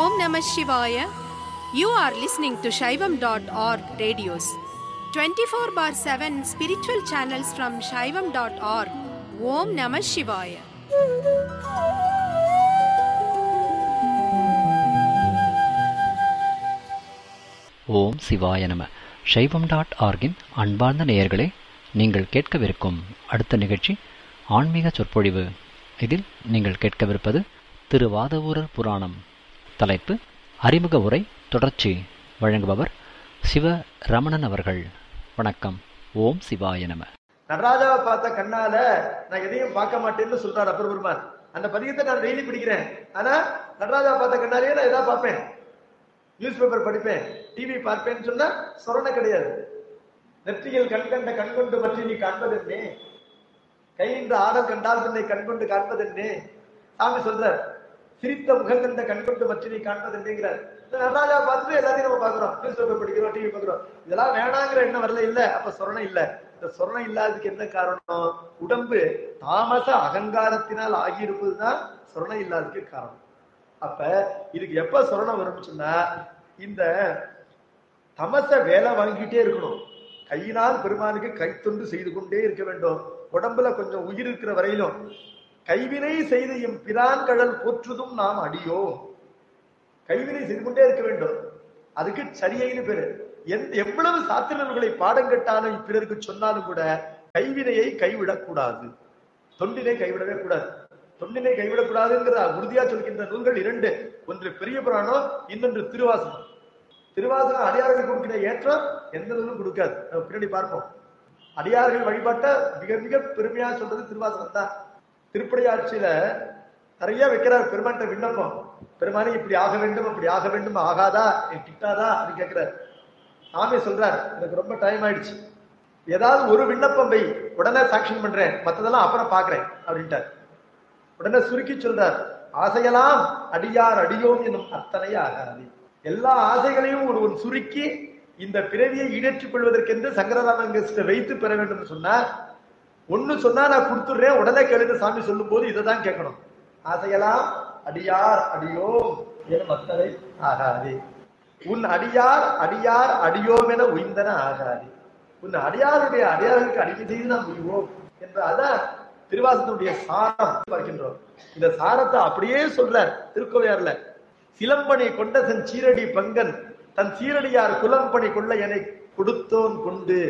Om Namah Shivaya. You are listening to Shaivam.org radios. 24 bar 7 spiritual channels from Shaivam.org. Om Namah Shivaya. ஓம் சிவாய நம சைவம் dot ஆர்கின் அன்பார்ந்த நேயர்களே நீங்கள் கேட்கவிருக்கும் அடுத்த நிகழ்ச்சி ஆன்மீக சொற்பொழிவு இதில் நீங்கள் கேட்கவிருப்பது திரு வாதவூரர் புராணம் தலைப்பு அறிமுக உரை தொடர்ச்சி வழங்குபவர் சிவ ரமணன் அவர்கள் வணக்கம் ஓம் சிவாய நம நடராஜாவை பார்த்த கண்ணால நான் எதையும் பார்க்க மாட்டேன்னு சொல்றாரு அப்பர் பெருமான் அந்த பதிகத்தை நான் டெய்லி படிக்கிறேன் ஆனா நடராஜாவை பார்த்த கண்ணாலேயே நான் எதாவது பார்ப்பேன் நியூஸ் பேப்பர் படிப்பேன் டிவி பார்ப்பேன்னு சொன்னா சொரணை கிடையாது நெற்றியில் கண் கண்ட கண் கொண்டு பற்றி நீ காண்பதென்னே கையின்ற ஆடல் கண்டால் தன்னை கண் கொண்டு காண்பதென்னே சாமி சொல்றார் சிரித்த முகம் கண்ட கண் கொண்டு பற்றி நீ காண்பதென்னேங்கிறார் இந்த நடராஜா பார்த்துட்டு எல்லாத்தையும் நம்ம பாக்குறோம் நியூஸ் பேப்பர் படிக்கிறோம் டிவி பாக்குறோம் இதெல்லாம் வேணாங்கிற எண்ணம் வரல இல்ல அப்ப சொரணை இல்ல இந்த சொரணை இல்லாததுக்கு என்ன காரணம் உடம்பு தாமச அகங்காரத்தினால் ஆகியிருப்பதுதான் சொரணை இல்லாததுக்கு காரணம் அப்ப இதுக்கு எப்ப சொரணம் வரும்னு சொன்னா இந்த தமச வேலை வாங்கிட்டே இருக்கணும் கையினால் பெருமானுக்கு கைத்தொண்டு செய்து கொண்டே இருக்க வேண்டும் உடம்புல கொஞ்சம் உயிர் இருக்கிற வரையிலும் கைவினை செய்து எம் பிரான் கடல் போற்றுதும் நாம் அடியோ கைவினை செய்து கொண்டே இருக்க வேண்டும் அதுக்கு சரியான பேரு எந்த எவ்வளவு சாத்திரங்களை பாடம் கட்டாலும் பிறருக்கு சொன்னாலும் கூட கைவினையை கைவிடக்கூடாது தொண்டினை கைவிடவே கூடாது தொண்டினை கைவிடக்கூடாதுங்கிற உறுதியா சொல்கின்ற நூல்கள் இரண்டு ஒன்று பெரிய புராணம் இன்னொன்று திருவாசனம் திருவாசகம் அடியார்கள் கொடுக்கிற ஏற்றம் எந்த நூலும் கொடுக்காது நம்ம பின்னாடி பார்ப்போம் அடியார்கள் வழிபாட்ட மிக மிக பெருமையா சொல்றது திருவாசகம் தான் திருப்படி ஆட்சியில நிறைய வைக்கிறார் பெருமான்கிட்ட விண்ணப்பம் பெருமானே இப்படி ஆக வேண்டும் அப்படி ஆக வேண்டும் ஆகாதா என் கிட்டாதா அப்படின்னு கேட்கிறார் சாமி சொல்றார் எனக்கு ரொம்ப டைம் ஆயிடுச்சு ஏதாவது ஒரு விண்ணப்பம் வை உடனே சாங்ஷன் பண்றேன் மத்ததெல்லாம் அப்புறம் பாக்குறேன் அப்படின்ட்டார் உடனே சுருக்கி சொல்றார் ஆசையெல்லாம் அடியார் அடியோம் என்னும் அத்தனை ஆகாது எல்லா ஆசைகளையும் ஒருவன் சுருக்கி இந்த பிறவியை ஈடேற்றிக் கொள்வதற்கென்று சங்கரராமங்கிட்ட வைத்து பெற வேண்டும் சொன்னா ஒண்ணு சொன்னா நான் கொடுத்துடுறேன் உடனே கேளுங்க சாமி சொல்லும் போது இதை தான் கேட்கணும் ஆசையெல்லாம் அடியார் அடியோம் எனும் அத்தனை ஆகாது உன் அடியார் அடியார் அடியோம் என உய்ந்தன ஆகாது உன் அடியாருடைய அடியாருக்கு அடிமை செய்து நாம் உய்வோம் என்ற அதான் திருவாசனுடைய சாரம் பார்க்கின்றோம் இந்த சாரத்தை அப்படியே சொல்றார் திருக்கோவையார்ல சிலம்பனை கொண்ட தன் சீரடி பங்கன் தன் சீரடியார் குலம்பணி கொள்ள என்னை கொடுத்தோன் கொண்டு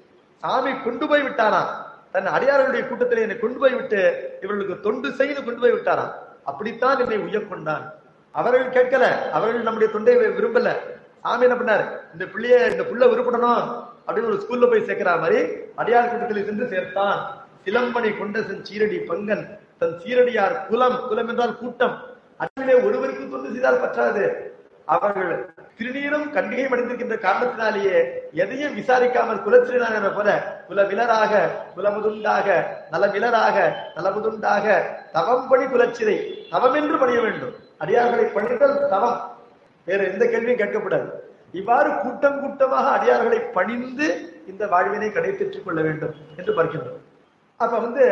சாமி கொண்டு போய் விட்டாராம் தன் அடியார்களுடைய கூட்டத்தில் என்னை கொண்டு போய் விட்டு இவர்களுக்கு தொண்டு செய்து கொண்டு போய் விட்டாராம் அப்படித்தான் என்னை உயர்கொண்டான் அவர்கள் கேட்கல அவர்கள் நம்முடைய தொண்டை விரும்பல சாமி என்ன பண்ணாரு இந்த பிள்ளைய இந்த புள்ள விருப்படணும் அப்படின்னு ஒரு ஸ்கூல்ல போய் சேர்க்கிற மாதிரி அடியார் கூட்டத்தில் சென்று சேர்த்தான் சிலம்பனை கொண்ட தன் சீரடி பங்கன் தன் சீரடியார் குலம் குலம் என்றால் கூட்டம் அன்பிலே ஒருவருக்கு தொண்டு செய்தால் பற்றாது அவர்கள் திருநீரும் கண்டிகையும் அடைந்திருக்கின்ற காரணத்தினாலேயே எதையும் விசாரிக்காமல் குலச்சிறினாங்க போல குலவிலராக குலமுதுண்டாக நலவிலராக நலமுதுண்டாக தவம் பணி குலச்சிறை தவம் என்று பணிய வேண்டும் அடியார்களை பணிதல் தவம் வேற எந்த கேள்வியும் கேட்கப்படாது இவ்வாறு கூட்டம் கூட்டமாக அடியார்களை பணிந்து இந்த வாழ்வினை கடைபெற்றுக் கொள்ள வேண்டும் என்று பார்க்கின்றோம் அப்ப வந்து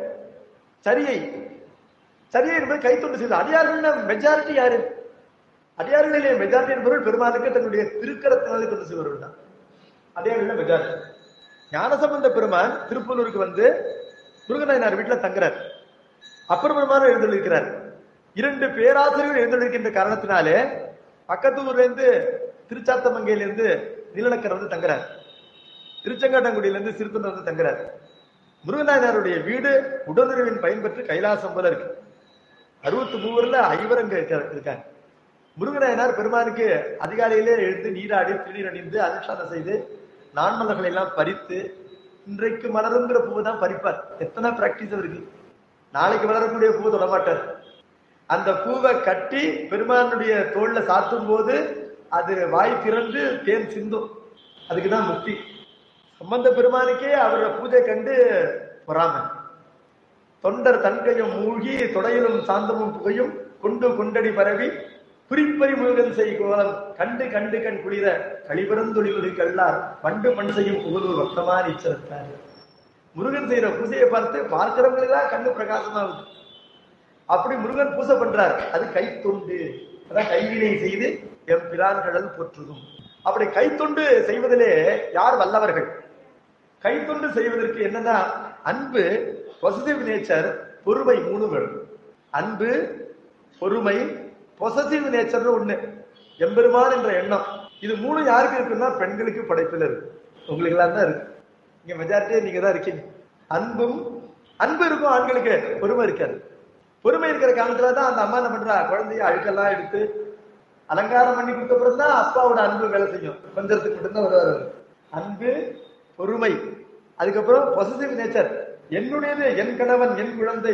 சரியை சரியை என்பது கைத்தொண்டு செய்த அடியார்கள் மெஜாரிட்டி யாரு அடியார்களிலே மெஜாரிட்டி என்பவர்கள் பெருமானுக்கு தன்னுடைய திருக்கரத்தினாலே தொண்டு செய்வர்கள் தான் அடியார்கள் மெஜாரிட்டி ஞானசம்பந்த பெருமான் திருப்பூருக்கு வந்து முருகநாயனார் வீட்டுல தங்குறார் அப்பர் பெருமானும் எழுந்தொழிருக்கிறார் இரண்டு பேராசிரியர்கள் எழுந்தொழிருக்கின்ற காரணத்தினாலே பக்கத்து ஊர்ல இருந்து திருச்சாத்தமங்கையில இருந்து நீலநக்கர் வந்து தங்குறார் திருச்செங்காட்டங்குடியில இருந்து சிறுத்தொண்டர் வந்து தங்குறார் முருகநாயனாருடைய வீடு உடலுறவின் பயன்பெற்று கைலாசம் போல இருக்கு அறுபத்தி மூவர்ல ஐவர் அங்க இருக்காங்க முருகநாயனார் பெருமானுக்கு அதிகாலையிலே எழுந்து நீராடி திருநீர் அணிந்து அனுஷ்டானம் செய்து நான்மலர்களை எல்லாம் பறித்து இன்றைக்கு மலருங்கிற பூவை தான் பறிப்பார் எத்தனை பிராக்டிஸ் இருக்கு நாளைக்கு வளரக்கூடிய பூவை தொடமாட்டார் அந்த பூவை கட்டி பெருமானுடைய தோல்ல சாத்தும் போது அது வாய் திறந்து தேன் சிந்தும் அதுக்குதான் முக்தி சம்பந்த பெருமானுக்கே அவரோட பூஜை கண்டு பொறாம தொண்டர் தன்கையும் மூழ்கி தொடையிலும் சாந்தமும் புகையும் கொண்டு கொண்டடி பரவி குறிப்பறி முருகன் செய் கோலம் கண்டு கண்டு கண் குளிர கழிபெருந்தொழிவுகள் கல்லார் பண்டு மண் செய்யும் புகழூர் வட்டமா நீச்சரத்தார் முருகன் செய்யற பூஜையை பார்த்து பார்க்கிறவங்களுக்கு தான் கண்ணு பிரகாசமாகுது அப்படி முருகன் பூஜை பண்றார் அது கை தொண்டு அதான் கைவினை செய்து எம் பிரான்கடல் போற்றுதும் அப்படி கைத்தொண்டு செய்வதிலே யார் வல்லவர்கள் கைத்தொண்டு செய்வதற்கு என்னன்னா அன்பு பொசிட்டிவ் நேச்சர் பொறுமை மூணு வேணும் அன்பு பொறுமை பொசசிவ் நேச்சர் ஒண்ணு எம்பெருமான் என்ற எண்ணம் இது மூணு யாருக்கு இருக்குன்னா பெண்களுக்கு படைப்பில் இருக்கு உங்களுக்கு எல்லாம் தான் இருக்கு இங்க மெஜாரிட்டியே நீங்க தான் இருக்கீங்க அன்பும் அன்பு இருக்கும் ஆண்களுக்கு பொறுமை இருக்காது பொறுமை இருக்கிற காலத்துல தான் அந்த அம்மா என்ன பண்றா குழந்தைய அழுக்கெல்லாம் எடுத்து அலங்காரம் பண்ணி கொடுத்த பிறகு தான் அப்பாவோட அன்பு வேலை செய்யும் கொஞ்சத்துக்கு மட்டும்தான் வருவார் அவரு. அன்பு பொறுமை அதுக்கப்புறம் பொசிட்டிவ் நேச்சர் என்னுடையது என் கணவன் என் குழந்தை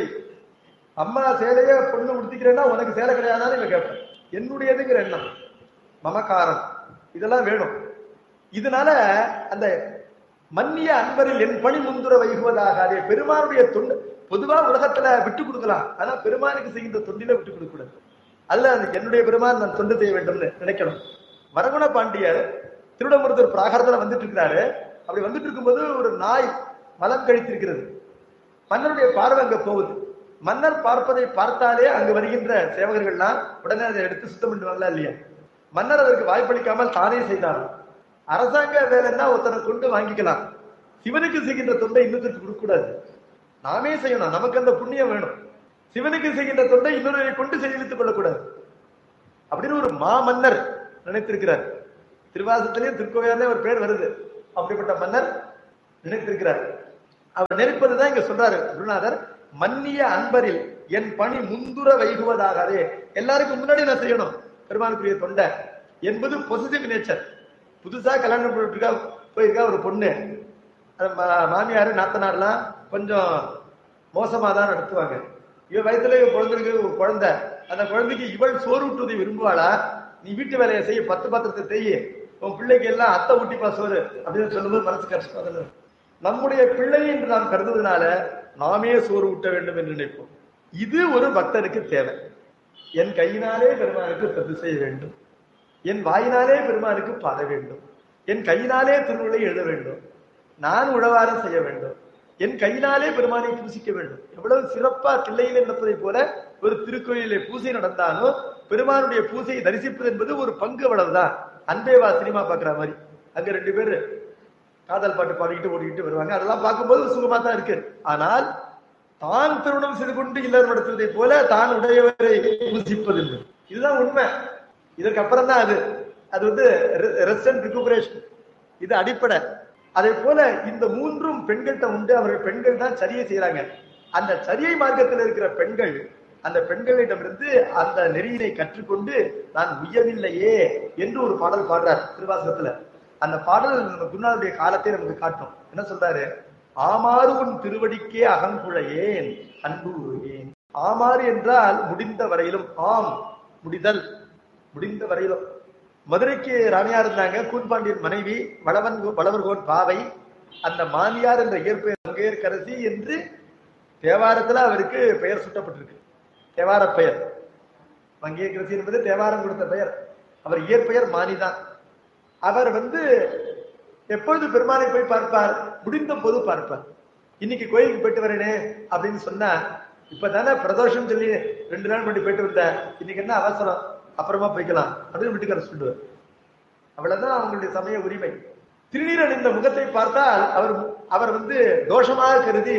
அம்மா சேலைய பொண்ணு உடுத்திக்கிறேன்னா உனக்கு சேலை கிடையாதான்னு இவன் கேட்பேன் என்னுடையதுங்கிற எண்ணம் மமக்காரம் இதெல்லாம் வேணும் இதனால அந்த மன்னிய அன்பரில் என் பணி முந்துர வைகுவதாகாதே பெருமானுடைய தொண்டு பொதுவா உலகத்துல விட்டு கொடுக்கலாம் ஆனா பெருமானுக்கு செய்கின்ற தொண்டில விட்டு கொடுக்க கூடாது அல்ல அது என்னுடைய பெருமான் நான் தொண்டு செய்ய வேண்டும்னு நினைக்கணும் வரகுண பாண்டியர் திருடமுருத்தர் பிராகாரத்துல வந்துட்டு இருக்கிறாரு அப்படி வந்துட்டு இருக்கும்போது ஒரு நாய் மலம் கழித்திருக்கிறது மன்னருடைய பார்வை அங்க போகுது மன்னர் பார்ப்பதை பார்த்தாலே அங்கு வருகின்ற சேவகர்கள்லாம் உடனே அதை எடுத்து சுத்தம் பண்ணுவாங்களா இல்லையா மன்னர் அதற்கு வாய்ப்பளிக்காமல் தானே செய்தார் அரசாங்க வேலைன்னா ஒருத்தனை கொண்டு வாங்கிக்கலாம் சிவனுக்கு செய்கின்ற தொண்டை இன்னொருத்தருக்கு கொடுக்கக்கூடாது நாமே செய்யணும் நமக்கு அந்த புண்ணியம் வேணும் சிவனுக்கு செய்கின்ற தொண்டை இன்னொருவரை கொண்டு செய்வித்துக் கொள்ளக்கூடாது அப்படின்னு ஒரு மாமன்னர் நினைத்திருக்கிறார் திருவாசத்திலேயும் திருக்கோவையாலே ஒரு பேர் வருது அப்படிப்பட்ட மன்னர் நினைத்திருக்கிறார் அவர் நினைப்பதுதான் இங்க சொல்றாரு குருநாதர் மன்னிய அன்பரில் என் பணி முந்துர வைகுவதாகாதே எல்லாருக்கும் முன்னாடி நான் செய்யணும் பெருமானுக்குரிய தொண்டை என்பது பொசிட்டிவ் நேச்சர் புதுசா கல்யாணம் பண்ணிருக்கா போயிருக்கா ஒரு பொண்ணு அது மா- மாமியாரு நாத்தனார்லாம் கொஞ்சம் மோசமா தான் நடத்துவாங்க இவ வயசுல இவ குழந்தைக்கு ஒரு குழந்தை அந்த குழந்தைக்கு இவள் சோறு ஊட்டுவதை விரும்புவாளா நீ வீட்டு வேலையை செய்ய பத்து பாத்திரத்தை செய்ய உன் பிள்ளைக்கு எல்லாம் அத்தை ஊட்டிப்பா சோறு அப்படின்னு சொல்லும்போது மனசு கஷ்டமா தானே இருக்கும். நம்முடைய பிள்ளை என்று நாம் கருதுவதனால நாமே சோறு ஊட்ட வேண்டும் என்று நினைப்போம் இது ஒரு பக்தனுக்கு தேவை என் கையினாலே பெருமானுக்கு பிரதி செய்ய வேண்டும் என் வாயினாலே பெருமானுக்கு பாட வேண்டும் என் கையினாலே திருவுளை எழுத வேண்டும் நான் உழவாரம் செய்ய வேண்டும் என் கையினாலே பெருமானை பூசிக்க வேண்டும் எவ்வளவு சிறப்பா தில்லையில் நடப்பதை போல ஒரு திருக்கோயிலே பூசை நடந்தாலும் பெருமானுடைய பூசையை தரிசிப்பது என்பது ஒரு பங்கு அவ்வளவுதான் அன்பேவா சினிமா பாக்குற மாதிரி அங்க ரெண்டு பேரு காதல் பாட்டு பாடிக்கிட்டு ஓடிக்கிட்டு வருவாங்க அதெல்லாம் பார்க்கும்போது சுகமா தான் இருக்கு ஆனால் தான் திருமணம் செய்து கொண்டு இல்லறம் நடத்துவதை போல தான் உடையவரை பூசிப்பதில்லை இதுதான் உண்மை இதற்கு அப்புறம் தான் அது அது வந்து ரெஸ்ட் அண்ட் ரிகூபரேஷன் இது அடிப்படை அதே போல இந்த மூன்றும் பெண்கள்கிட்ட உண்டு அவர்கள் பெண்கள் தான் சரியை செய்யறாங்க அந்த சரியை மார்க்கத்தில் இருக்கிற பெண்கள் அந்த பெண்களிடமிருந்து அந்த நெறியினை கற்றுக்கொண்டு நான் உய்யவில்லையே என்று ஒரு பாடல் பாடுறார் திருவாசகத்துல அந்த பாடல் நம்ம குருநாதருடைய காலத்தை நமக்கு காட்டும் என்ன சொல்றாரு ஆமாறு உன் திருவடிக்கே அகங்குழையேன் அன்பு உருகேன் ஆமாறு என்றால் முடிந்த வரையிலும் ஆம் முடிதல் முடிந்த வரையிலும் மதுரைக்கு ராணியா இருந்தாங்க கூன்பாண்டியன் மனைவி வளவன் வளவர்கோன் பாவை அந்த மாமியார் என்ற இயற்பெயர் மங்கையர்கரசி என்று தேவாரத்துல அவருக்கு பெயர் சுட்டப்பட்டிருக்கு தேவார பெயர் மங்கையர்கரசி என்பது தேவாரம் கொடுத்த பெயர் அவர் இயற்பெயர் மானிதான் அவர் வந்து எப்பொழுது பெருமானை போய் பார்ப்பார் முடிந்த போது பார்ப்பார் இன்னைக்கு கோயிலுக்கு போயிட்டு வரேனே அப்படின்னு சொன்னா இப்பதானே பிரதோஷம் சொல்லி ரெண்டு நாள் முன்னாடி போயிட்டு வந்தேன் இன்னைக்கு என்ன அவசரம் அப்புறமா போய்க்கலாம் அப்படின்னு வீட்டுக்காரர் சொல்லுவார் அவ்வளவுதான் அவங்களுடைய சமய உரிமை திருநீர் அணிந்த முகத்தை பார்த்தால் அவர் அவர் வந்து தோஷமாக கருதி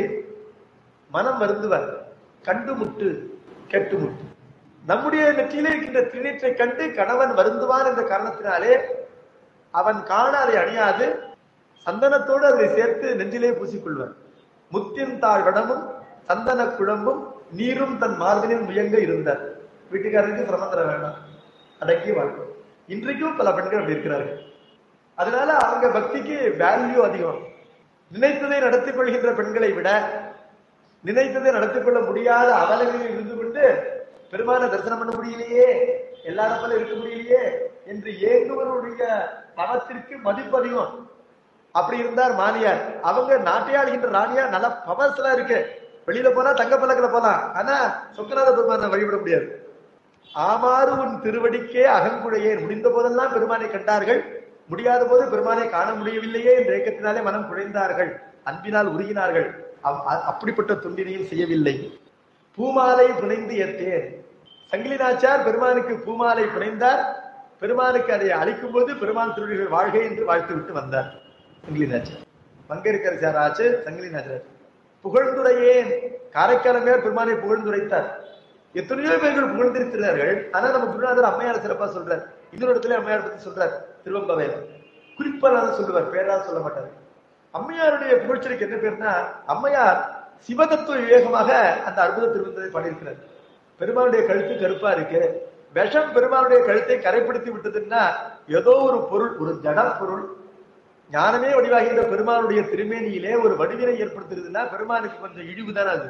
மனம் வருந்துவார் கண்டு முட்டு கெட்டு முட்டு நம்முடைய நெற்றியிலே இருக்கின்ற திருநீற்றை கண்டு கணவன் வருந்துவான் என்ற காரணத்தினாலே அவன் காண அதை அணியாது சந்தனத்தோடு அதை சேர்த்து நெஞ்சிலே பூசிக்கொள்வார் முத்தின் தாழ் வடமும் சந்தன குழம்பும் நீரும் தன் மார்பினில் முயங்க இருந்தார் வீட்டுக்காரருக்கு சிரமம் தர வேண்டாம் அடக்கி வாழ்க்கை இன்றைக்கும் பல பெண்கள் அப்படி இருக்கிறார்கள் அதனால அவங்க பக்திக்கு வேல்யூ அதிகம் நினைத்ததை நடத்திக் கொள்கின்ற பெண்களை விட நினைத்ததை நடத்திக் கொள்ள முடியாத அவலங்களில் இருந்து கொண்டு பெருமான தரிசனம் பண்ண முடியலையே எல்லாரும் போல இருக்க முடியலையே என்று ஏங்குவருடைய பணத்திற்கு மதிப்பு அதிகம் அப்படி இருந்தார் மானியார் அவங்க நாட்டை ஆளுகின்ற ராணியார் நல்ல பவர்ஸ் எல்லாம் இருக்கு வெளியில போனா தங்க பல்லக்கில போலாம் ஆனா சொக்கநாத பெருமானை வழிபட முடியாது ஆமாறு உன் திருவடிக்கே அகங்குழையே முடிந்த போதெல்லாம் பெருமானை கண்டார்கள் முடியாத போது பெருமானை காண முடியவில்லையே என்ற ஏக்கத்தினாலே மனம் குழைந்தார்கள் அன்பினால் உருகினார்கள் அவ்- அ- அப்படிப்பட்ட தொண்டினையும் செய்யவில்லை பூமாலை புனைந்து ஏற்றேன் சங்கிலிநாச்சார் பெருமானுக்கு பூமாலை புனைந்தார் பெருமானுக்கு அதை அளிக்கும் போது பெருமான் திருடிகள் வாழ்க என்று வாழ்த்து விட்டு வந்தார் சங்கிலிநாச்சார் பங்கேற்கரசார் ஆச்சு சங்கிலிநாச்சார் புகழ்ந்துரையேன் காரைக்காலமையார் பெருமானை புகழ்ந்துரைத்தார் எத்தனையோ பேர்கள் புகழ்ந்திருக்கிறார்கள் ஆனா நம்ம குருநாதர் அம்மையார் சிறப்பா சொல்றார் இன்னொரு இடத்துல அம்மையார் பத்தி சொல்றார் திருவம்பவையில குறிப்பாக சொல்லுவார் பேரா சொல்ல மாட்டார் அம்மையாருடைய புகழ்ச்சிக்கு என்ன பேர்னா அம்மையார் சிவதத்துவ விவேகமாக அந்த அற்புத திருவந்ததை பாடியிருக்கிறார் பெருமானுடைய கழுத்து கருப்பா இருக்கு விஷம் பெருமானுடைய கழுத்தை கரைப்படுத்தி விட்டதுன்னா ஏதோ ஒரு பொருள் ஒரு ஜட பொருள் ஞானமே வடிவாகின்ற பெருமானுடைய திருமேனியிலே ஒரு வடிவினை ஏற்படுத்துறதுன்னா பெருமானுக்கு கொஞ்சம் இழிவு தானே அது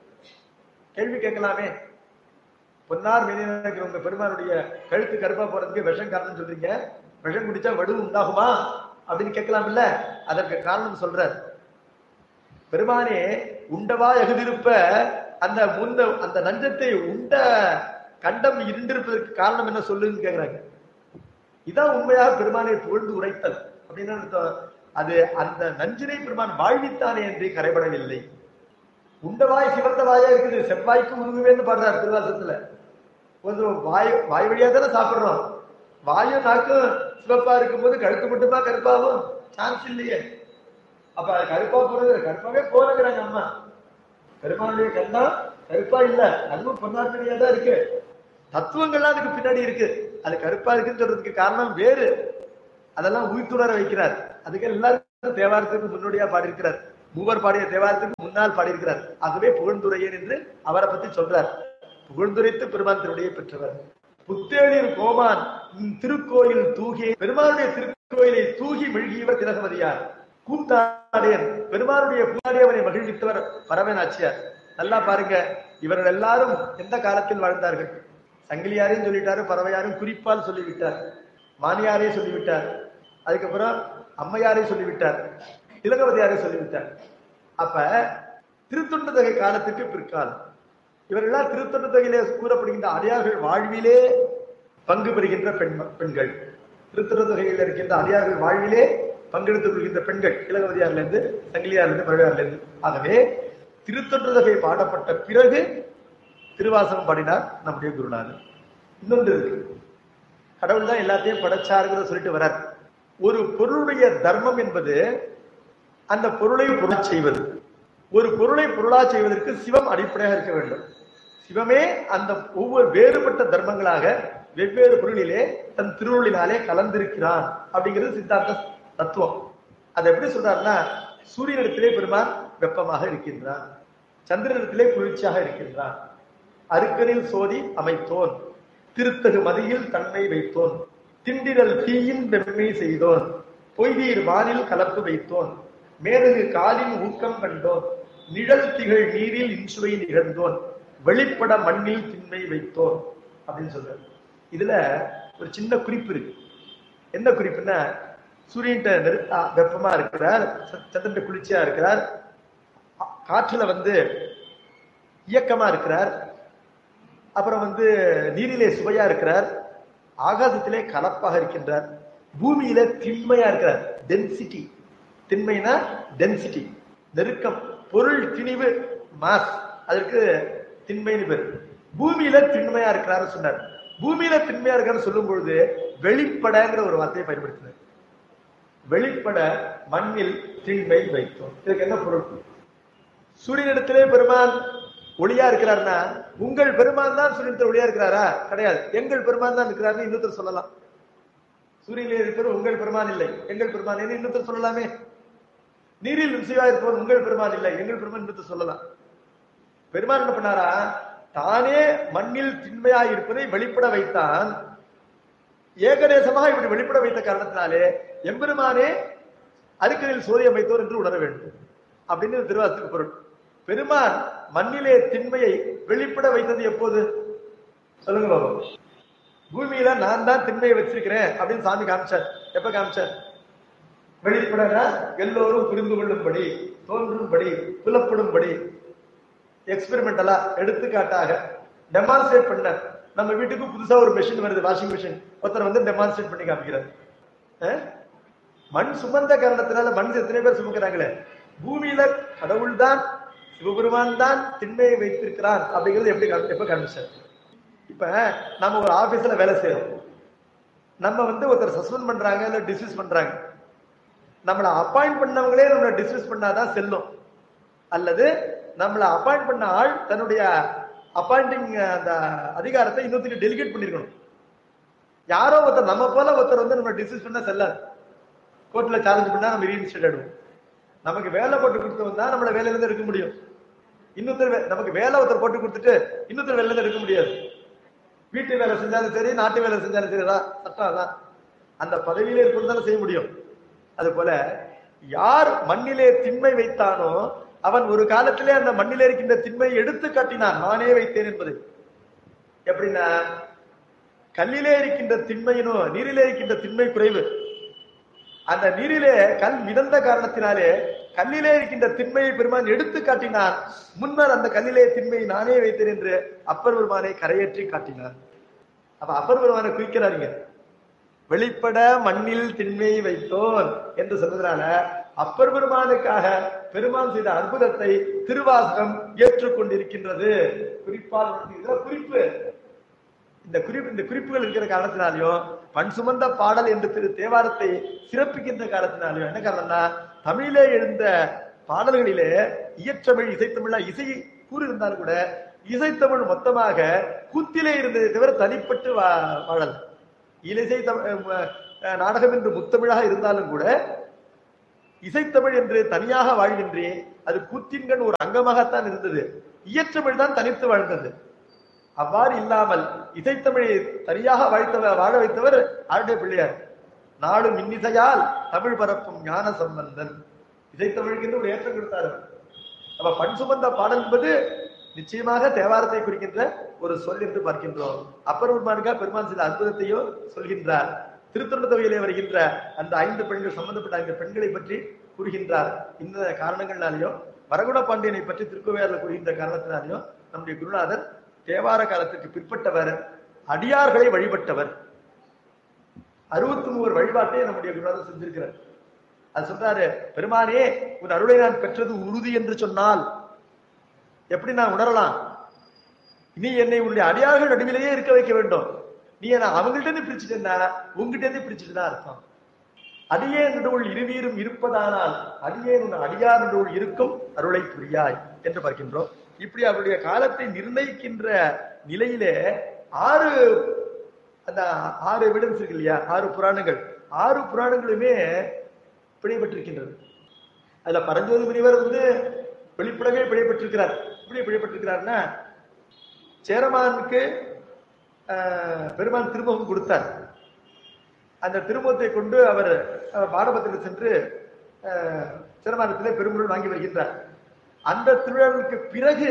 கேள்வி கேட்கலாமே பொன்னார் மேனிக்கு உங்க பெருமானுடைய கழுத்து கருப்பா போறதுக்கு விஷம் காரணம் சொல்றீங்க விஷம் குடிச்சா வடு உண்டாகுமா அப்படின்னு கேட்கலாம் இல்ல அதற்கு காரணம் சொல்றார் பெருமானே உண்டவா எகுதிருப்ப அந்த முந்த அந்த நஞ்சத்தை உண்ட கண்டம் இருந்திருப்பதற்கு காரணம் என்ன சொல்லுன்னு கேக்குறாங்க இதான் உண்மையாக பெருமானை புகழ்ந்து உரைத்தல் அப்படின்னு அர்த்தம். அது அந்த நஞ்சினை பெருமான் வாழ்வித்தானே என்று கரைபடவில்லை உண்டவாய் சிவந்த வாயா இருக்குது செவ்வாய்க்கு உருகுவேன்னு பாடுறார் திருவாசத்துல கொஞ்சம் வாய் வாய் வழியா தானே சாப்பிடுறோம் வாயும் நாக்கும் சிவப்பா இருக்கும்போது கழுத்து மட்டுமா கருப்பாகும் சான்ஸ் இல்லையே அப்ப அது கருப்பா போறது கருப்பாவே போறங்கிறாங்க அம்மா பெருமானுடைய கண்ணா கருப்பா இல்ல அதுவும் பொன்னாட்டியா தான் இருக்கு தத்துவங்கள்லாம் அதுக்கு பின்னாடி இருக்கு அது கருப்பா இருக்குன்னு சொல்றதுக்கு காரணம் வேறு அதெல்லாம் உயிர்த்துணர வைக்கிறார் அதுக்கு எல்லாருக்கும் தேவாரத்துக்கு முன்னோடியா பாடியிருக்கிறார் மூவர் பாடிய தேவாரத்துக்கு முன்னால் பாடியிருக்கிறார் ஆகவே புகழ்ந்துரையன் என்று அவரை பத்தி சொல்றார் புகழ்ந்துரைத்து பெருமான் திருடைய பெற்றவர் புத்தேளிர் கோமான் உம் திருக்கோயில் தூகி பெருமானுடைய திருக்கோயிலை தூகி மெழுகியவர் திலகவதியார் கூத்தாடியன் பெருமானுடைய கூத்தாடியவனை மகிழ்வித்தவர் பரமநாச்சியார் நல்லா பாருங்க இவர்கள் எல்லாரும் எந்த காலத்தில் வாழ்ந்தார்கள் சங்கிலியாரையும் சொல்லிட்டாரு பறவையாரும் குறிப்பால் சொல்லிவிட்டார் மானியாரையும் சொல்லிவிட்டார் அதுக்கப்புறம் அம்மையாரையும் சொல்லிவிட்டார் திலகவதியாரையும் சொல்லிவிட்டார் அப்ப திருத்தொண்ட தொகை காலத்துக்கு பிற்காலம் இவர்கள்லாம் திருத்தொண்ட தொகையிலே கூறப்படுகின்ற அடியார்கள் வாழ்விலே பங்கு பெறுகின்ற பெண் பெண்கள் திருத்தொண்ட தொகையில் இருக்கின்ற அடியார்கள் வாழ்விலே பங்கெடுத்துக் கொள்கின்ற பெண்கள் திலகவதியார்ல இருந்து சங்கிலியார்ல இருந்து பழவியார்ல இருந்து ஆகவே திருத்தொண்ட தொகை பாடப்பட்ட பிறகு திருவாசகம் பாடினார் நம்முடைய குருநாதர் இன்னொன்று இருக்கு கடவுள் தான் எல்லாத்தையும் படைச்சாருங்கிறத சொல்லிட்டு வரார் ஒரு பொருளுடைய தர்மம் என்பது அந்த பொருளை பொருளா செய்வது ஒரு பொருளை பொருளா செய்வதற்கு சிவம் அடிப்படையாக இருக்க வேண்டும் சிவமே அந்த ஒவ்வொரு வேறுபட்ட தர்மங்களாக வெவ்வேறு பொருளிலே தன் திருவுருளினாலே கலந்திருக்கிறான் அப்படிங்கிறது சித்தாந்த தத்துவம் அதை எப்படி சொல்றாருன்னா சூரியனிடத்திலே பெருமான் வெப்பமாக இருக்கின்றான் சந்திரனிடத்திலே குளிர்ச்சியாக இருக்கின்றான் அருக்கனில் சோதி அமைத்தோன் திருத்தகு மதியில் தன்மை வைத்தோன் திண்டிரல் தீயின் வெம்மை செய்தோன் பொய்தீர் வானில் கலப்பு வைத்தோன் மேதகு காலின் ஊக்கம் கண்டோன் நிழல் திகழ் நீரில் இன்சுவை நிகழ்ந்தோன் வெளிப்பட மண்ணில் திண்மை வைத்தோன் அப்படின்னு சொல்றாரு இதுல ஒரு சின்ன குறிப்பு இருக்கு என்ன குறிப்புன்னா சூரியன்ட்ட நெரு- ஆ, வெப்பமா இருக்கிறார் ச- சந்திரன்ட்ட குளிர்ச்சியா இருக்கிறார் ஆ- காற்றுல வந்து இயக்கமா இருக்கிறார் அப்புறம் வந்து நீரிலே சுவையா இருக்கிறார் ஆகாசத்திலே கலப்பாக இருக்கின்றார் பூமியில திண்மையா இருக்கிறார் டென்சிட்டி திண்மைனா டென்சிட்டி நெருக்கம் பொருள் திணிவு மாஸ் அதற்கு திண்மைன்னு பேர் பூமியில திண்மையா இருக்கிறாரு சொன்னார் பூமியில திண்மையா இருக்காருன்னு சொல்லும் பொழுது வெளிப்படங்கிற ஒரு வார்த்தையை பயன்படுத்தினார் வெளிப்பட மண்ணில் திண்மை வைத்தோம் இதுக்கு என்ன பொருள் சூரியனிடத்திலே பெருமான் ஒளியா இருக்கிறார்னா உங்கள் பெருமான் தான் சூரியனத்தில் ஒளியா இருக்கிறாரா கிடையாது எங்கள் பெருமான் தான் இருக்கிறாருன்னு இன்னொருத்தர் சொல்லலாம் சூரியனில் இருப்பவர் உங்கள் பெருமான் இல்லை எங்கள் பெருமான் என்று இன்னொருத்தர் சொல்லலாமே நீரில் ருசியா இருப்பவர் உங்கள் பெருமான் இல்லை எங்கள் பெருமான் இன்னொருத்தர் சொல்லலாம் பெருமான் என்ன பண்ணாரா தானே மண்ணில் திண்மையா இருப்பதை வெளிப்பட வைத்தான் ஏகதேசமாக இப்படி வெளிப்பட வைத்த காரணத்தினாலே எம்பெருமானே அருக்கனில் சோதியம் வைத்தோர் என்று உணர வேண்டும் அப்படின்னு திருவாசத்துக்கு பொருள் பெருமான் மண்ணிலே திண்மையை வெளிப்பட வைத்தது எப்போது சொல்லுங்க பாபு பூமியில நான் தான் திண்மையை வச்சிருக்கிறேன் அப்படின்னு சாமி காமிச்சார் எப்ப காமிச்சார் வெளிப்படனா எல்லோரும் புரிந்து கொள்ளும்படி தோன்றும்படி புலப்படும்படி எக்ஸ்பெரிமெண்டலா எடுத்துக்காட்டாக டெமான்ஸ்ட்ரேட் பண்ண நம்ம வீட்டுக்கு புதுசா ஒரு மெஷின் வருது வாஷிங் மிஷின் ஒருத்தர் வந்து டெமான்ஸ்ட்ரேட் பண்ணி காமிக்கிறார் அஹ்? மண் சுமந்த காரணத்தினால மண் எத்தனை பேர் சுமக்கிறாங்களே பூமியில கடவுள் தான் சிவபெருமான் தான் திண்மையை வைத்திருக்கிறான் அப்படிங்கிறது எப்படி காமி- எப்ப காமிச்சார் இப்ப நம்ம ஒரு ஆபீஸ்ல வேலை செய்யறோம் நம்ம வந்து ஒருத்தர் சஸ்பெண்ட் பண்றாங்க இல்ல டிஸ்மிஸ் பண்றாங்க நம்மளை அப்பாயிண்ட் பண்ணவங்களே நம்மளை டிஸ்மிஸ் பண்ணாதான் செல்லும் அல்லது நம்மளை அப்பாயிண்ட் பண்ண ஆள் தன்னுடைய அப்பாயிண்டிங் அந்த அதிகாரத்தை இன்னொருத்தருக்கு டெலிகேட் பண்ணிருக்கணும் யாரோ ஒருத்தர் நம்ம போல ஒருத்தர் வந்து நம்ம டிஸ்மிஸ் பண்ணா செல்லாது கோர்ட்ல சேலஞ்ச் பண்ணா நம்ம ரீஇன்ஸ்டேட் ஆயிடுவோம் நமக்கு வேலை போட்டு கொடுத்து வந்தா நம்மள வேலையில இருந்து எடுக்க முடியும் இன்னொருத்தர் வே- நமக்கு வேலை ஒருத்தர் போட்டு கொடுத்துட்டு இன்னொருத்தர் வேலையில இருந்து எடுக்க முடியாது வீட்டு வேலை செஞ்சாலும் சரி நாட்டு வேலை செஞ்சாலும் சரி அதான் சட்டம் அதான் அந்த பதவியிலே இருப்பது செய்ய முடியும் அது போல யார் மண்ணிலே திண்மை வைத்தானோ அவன் ஒரு காலத்திலே அந்த மண்ணிலே இருக்கின்ற திண்மையை எடுத்து காட்டினான் நானே வைத்தேன் என்பது எப்படின்னா கல்லிலே இருக்கின்ற திண்மையினும் நீரிலே இருக்கின்ற திண்மை குறைவு அந்த நீரிலே கல் மிதந்த காரணத்தினாலே கல்லிலே இருக்கின்ற திண்மையை பெருமான் எடுத்து காட்டினான் முன்னர் அந்த கல்லிலே திண்மையை நானே வைத்தேன் என்று அப்பர் பெருமானை கரையேற்றி காட்டினார் அப்ப அப்பர் பெருமானை குறிக்கிறாருங்க வெளிப்பட மண்ணில் திண்மை வைத்தோன் என்று சொன்னதுனால அப்பர் பெருமானுக்காக பெருமான் செய்த அற்புதத்தை திருவாசகம் ஏற்றுக்கொண்டிருக்கின்றது குறிப்பால் இதுல குறிப்பு இந்த குறிப்பு இந்த குறிப்புகள் இருக்கிற காரணத்தினாலையும் பண் சுமந்த பாடல் என்று திரு தேவாரத்தை சிறப்பிக்கின்ற காரணத்தினாலையும் என்ன காரணம்னா தமிழிலே எழுந்த பாடல்களிலே இயற்றமிழ் இசைத்தமிழா இசை கூறு இருந்தாலும் கூட இசைத்தமிழ் மொத்தமாக கூத்திலே இருந்ததை தவிர தனிப்பட்டு வா- வாழல் இலிசை தமிழ் அஹ், நாடகம் என்று முத்தமிழாக இருந்தாலும் கூட இசைத்தமிழ் என்று தனியாக வாழ்கின்றே அது கூத்தின்கண் ஒரு அங்கமாகத்தான் இருந்தது இயற்றமிழ் தான் தனித்து வாழ்ந்தது அவ்வாறு இல்லாமல் இசைத்தமிழை தனியாக வாழ்த்தவர் வாழ வைத்தவர் ஆருடைய பிள்ளையார் நாடும் இன்னிசையால் தமிழ் பரப்பும் ஞான சம்பந்தன் இசைத்தமிழுக்கு என்று ஒரு ஏற்றம் கொடுத்தார் அவர். அப்ப பண் சுமந்த பாடல் என்பது நிச்சயமாக தேவாரத்தை குறிக்கின்ற ஒரு சொல் என்று பார்க்கின்றோம் அப்பர் பெருமானுக்கா பெருமான் சில அற்புதத்தையும் சொல்கின்றார் திருத்தொண்ட தொகையிலே வருகின்ற அந்த ஐந்து பெண்கள் சம்பந்தப்பட்ட ஐந்து பெண்களை பற்றி கூறுகின்றார் இந்த காரணங்களாலேயும் வரகுண பாண்டியனை பற்றி திருக்கோவையாரில் கூறுகின்ற காரணத்தினாலேயும் நம்முடைய குருநாதர் தேவார காலத்துக்கு பிற்பட்டவர் அடியார்களை வழிபட்டவர் அறுபத்தி மூவர் வழிபாட்டை நம்முடைய குருநாதர் செஞ்சிருக்கிறார் அது சொல்றாரு பெருமானே உன் அருளை நான் பெற்றது உறுதி என்று சொன்னால் எப்படி நான் உணரலாம் நீ என்னை உன்னுடைய அடியார்கள் நடுவிலேயே இருக்க வைக்க வேண்டும் நீ என்ன அவங்கள்ட்ட இருந்து பிரிச்சுட்டா உங்ககிட்ட இருந்து பிரிச்சுட்டு தான் அர்த்தம் அடியே நடுவுள் இருவீரும் இருப்பதானால் அடியே உன் அடியார் நடுவுள் இருக்கும் அருளை புரியாய் என்று பார்க்கின்றோம் இப்படி அவருடைய காலத்தை நிர்ணயிக்கின்ற நிலையிலே ஆறு அந்த ஆறு எவிடன்ஸ் இருக்கு இல்லையா ஆறு புராணங்கள் ஆறு புராணங்களுமே பிழைப்பட்டிருக்கின்றது அதுல பரஞ்சோதி முனிவர் வந்து வெளிப்படவே பிழைப்பட்டிருக்கிறார் எப்படி பிழைப்பட்டிருக்கிறார்னா சேரமானுக்கு ஆஹ், பெருமான் திருமுகம் கொடுத்தார் அந்த திருமுகத்தை கொண்டு அவர் அஹ், பாரபத்திற்கு சென்று ஆஹ், சேரமானத்திலே பெரும்பொருள் வாங்கி வருகின்றார் அந்த திருவிழாவுக்கு பிறகு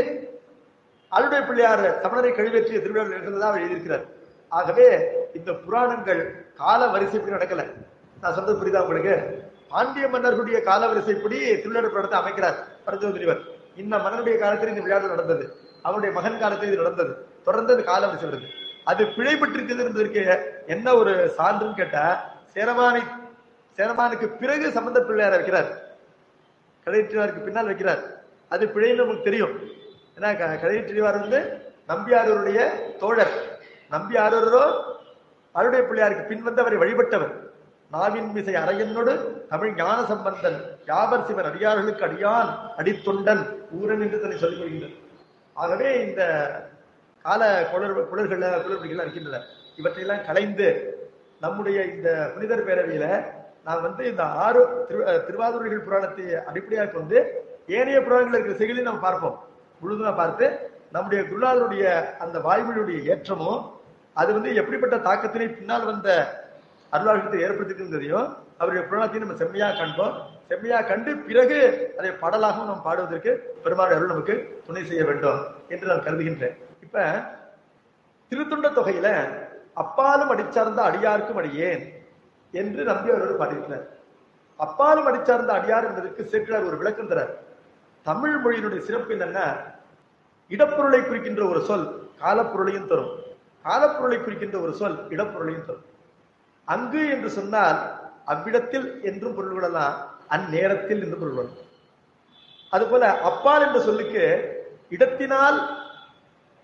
அருடைய பிள்ளையார் சமணரை கழிவேற்றிய திருவிழா நிகழ்ந்ததா அவர் எழுதியிருக்கிறார் ஆகவே இந்த புராணங்கள் கால வரிசைப்படி நடக்கல நான் சொல்றது புரியுதா உங்களுக்கு பாண்டிய மன்னர்களுடைய கால வரிசைப்படி திருவிழா புராணத்தை அமைக்கிறார் பரஞ்சோதி முனிவர் இந்த மன்னனுடைய காலத்தில் இந்த விளையாட்டு நடந்தது அவருடைய மகன் காலத்தில் இது நடந்தது தொடர்ந்து அது கால வரிசை வருது அது பிழைப்பட்டிருக்கிறது என்பதற்கு என்ன ஒரு சான்றுன்னு கேட்டா சேரமானை சேரமானுக்கு பிறகு சம்பந்த பிள்ளையார் வைக்கிறார் கடையற்றிவாருக்கு பின்னால் வைக்கிறார் அது பிழைன்னு நமக்கு தெரியும் ஏன்னா க- கடையற்றிவார் வந்து நம்பியாரூருடைய தோழர் நம்பியாரூரோ அருடைய பிள்ளையாருக்கு பின் வந்து அவரை வழிபட்டவர் நாவின் மிசை அரையனோடு தமிழ் ஞான சம்பந்தன் யாவர் சிவன் அடியார்களுக்கு அடியான் அடித்தொண்டன் ஊரன் என்று தன்னை சொல்லிக் கொள்கின்றார் ஆகவே இந்த கால குளர் குளர்கள் குளறுபடிகள் இருக்கின்றன இவற்றையெல்லாம் கலைந்து நம்முடைய இந்த புனிதர் பேரவையில நான் வந்து இந்த ஆறு திரு அஹ் திருவாதிரைகள் புராணத்தை அடிப்படையாக கொண்டு ஏனைய புராணங்கள் இருக்கிற செய்திகளையும் நம்ம பார்ப்போம் முழுதுமா பார்த்து நம்முடைய குருநாதருடைய அந்த வாய்மொழியுடைய ஏற்றமும் அது வந்து எப்படிப்பட்ட தாக்கத்தினை பின்னால் வந்த அருளாளத்தை ஏற்படுத்திருக்கிறதையும் அவருடைய புராணத்தையும் நம்ம செம்மையா காண்போம் செம்மையா கண்டு பிறகு அதை பாடலாகவும் நாம் பாடுவதற்கு பெருமாள் அருள் நமக்கு துணை செய்ய வேண்டும் என்று நான் கருதுகின்றேன் இப்ப திருத்துண்ட தொகையில அப்பாலும் அடிச்சார்ந்த அடியாருக்கும் அடியேன் என்று நம்பி அவரோடு பாடியிருக்கிறார் அப்பாலும் அடிச்சார்ந்த அடியார் என்பதற்கு சேக்கிழார் ஒரு விளக்கம் தரார் தமிழ் மொழியினுடைய சிறப்பு என்னன்னா இடப்பொருளை குறிக்கின்ற ஒரு சொல் காலப்பொருளையும் தரும் காலப்பொருளை குறிக்கின்ற ஒரு சொல் இடப்பொருளையும் தரும் அங்கு என்று சொன்னால் அவ்விடத்தில் என்றும் பொருள் கொள்ளலாம் அந்நேரத்தில் என்று பொருள் கொள்ளலாம் அதுபோல அப்பால் என்ற சொல்லுக்கு இடத்தினால்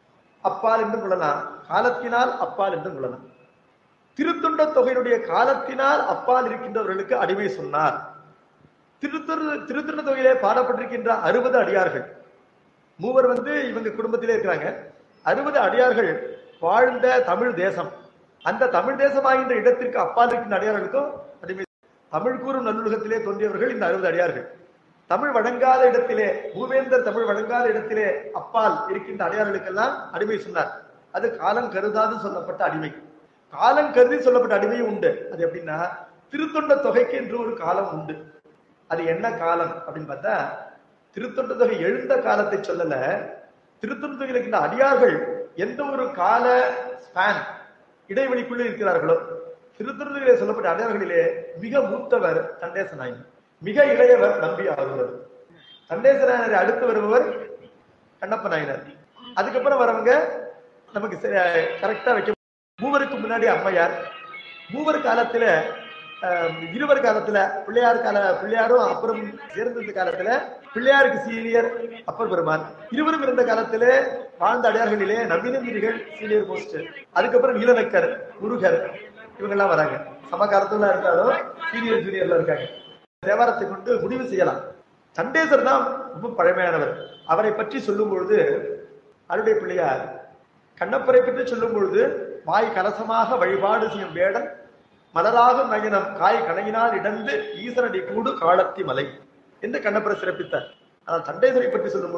அப்பால் என்றும் கொள்ளலாம் காலத்தினால் அப்பால் என்றும் கொள்ளலாம் திருத்தொண்ட தொகையினுடைய காலத்தினால் அப்பால் இருக்கின்றவர்களுக்கு அடிமை சொன்னார் திருத்தொரு திருத்தொண்ட தொகையிலே பாடப்பட்டிருக்கின்ற அறுபது அடியார்கள் மூவர் வந்து இவங்க குடும்பத்திலே இருக்கிறாங்க அறுபது அடியார்கள் வாழ்ந்த தமிழ் தேசம் அந்த தமிழ் தேசமாகின்ற இடத்திற்கு அப்பால் இருக்கின்ற அடியார்களுக்கும் அடிமை தமிழ் கூறும் நல்லுலகத்திலே தோன்றியவர்கள் இந்த அறுபது அடியார்கள் தமிழ் வழங்காத இடத்திலே பூவேந்தர் தமிழ் வழங்காத இடத்திலே அப்பால் இருக்கின்ற அடியார்களுக்கெல்லாம் அடிமை சொன்னார் அது காலம் கருதாது சொல்லப்பட்ட அடிமை காலம் கருதி சொல்லப்பட்ட அடிமையும் உண்டு அது எப்படின்னா திருத்தொண்ட தொகைக்கு என்று ஒரு காலம் உண்டு அது என்ன காலம் அப்படின்னு பார்த்தா திருத்தொண்ட தொகை எழுந்த காலத்தை சொல்லல திருத்தொண்ட தொகையில் இருக்கின்ற அடியார்கள் எந்த ஒரு கால ஸ்பேன் இடைவெளிக்குள்ளே இருக்கிறார்களோ திருத்தொண்டர்களிலே சொல்லப்பட்ட அடியார்களிலே மிக மூத்தவர் தண்டேச நாயன் மிக இளையவர் நம்பி ஆறுவர் தண்டேச நாயனரை அடுத்து வருபவர் கண்ணப்ப நாயனர் அதுக்கப்புறம் வரவங்க நமக்கு கரெக்டா வைக்க மூவருக்கு முன்னாடி அம்மையார் மூவர் காலத்துல அஹ், இருவர் காலத்துல பிள்ளையார் கால பிள்ளையாரும் அப்புறம் சேர்ந்த காலத்துல பிள்ளையாருக்கு சீனியர் அப்பர் பெருமான் இருவரும் இருந்த காலத்துல வாழ்ந்த அடையார்களிலே நவீனகிரிகள் சீனியர் போஸ்ட் அதுக்கப்புறம் நீலநக்கர் முருகர் இவங்க எல்லாம் வராங்க சம காலத்துல இருந்தாலும் சீனியர் ஜூனியர்ல இருக்காங்க தேவாரத்தை கொண்டு முடிவு செய்யலாம் சண்டேசர் தான் ரொம்ப பழமையானவர் அவரை பற்றி சொல்லும் பொழுது அருடைய பிள்ளையார் கண்ணப்பரை பற்றி சொல்லும் பொழுது வாய் கலசமாக வழிபாடு செய்யும் வேடன் மலராகும் நயனம் காய் கணையினால் இடந்து ஈசனடி கூடு காலத்தி மலை என்று கண்ணப்பரை சிறப்பித்தார் ஆனால் தண்டேசரை பற்றி சொல்லும் பொழுது